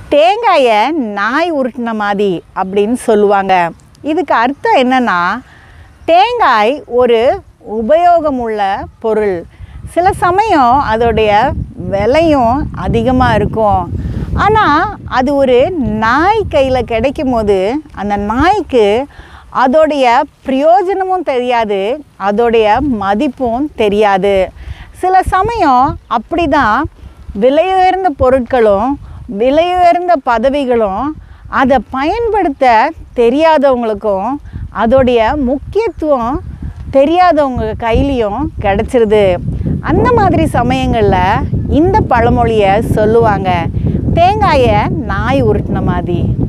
தேங்காயை நாய் உருட்டின மாதிரி அப்படின்னு சொல்லுவாங்க இதுக்கு அர்த்தம் என்னன்னா தேங்காய் ஒரு உபயோகமுள்ள பொருள் சில சமயம் அதோடைய விலையும் அதிகமாக இருக்கும் ஆனால் அது ஒரு நாய் கையில் கிடைக்கும் போது அந்த நாய்க்கு அதோடைய பிரயோஜனமும் தெரியாது அதோடைய மதிப்பும் தெரியாது சில சமயம் அப்படி தான் விலையுயர்ந்த பொருட்களும் விலையுயர்ந்த பதவிகளும் அதை பயன்படுத்த தெரியாதவங்களுக்கும் அதோடைய முக்கியத்துவம் தெரியாதவங்க கையிலையும் கிடச்சிருது அந்த மாதிரி சமயங்களில் இந்த பழமொழியை சொல்லுவாங்க தேங்காயை நாய் உருட்டின மாதிரி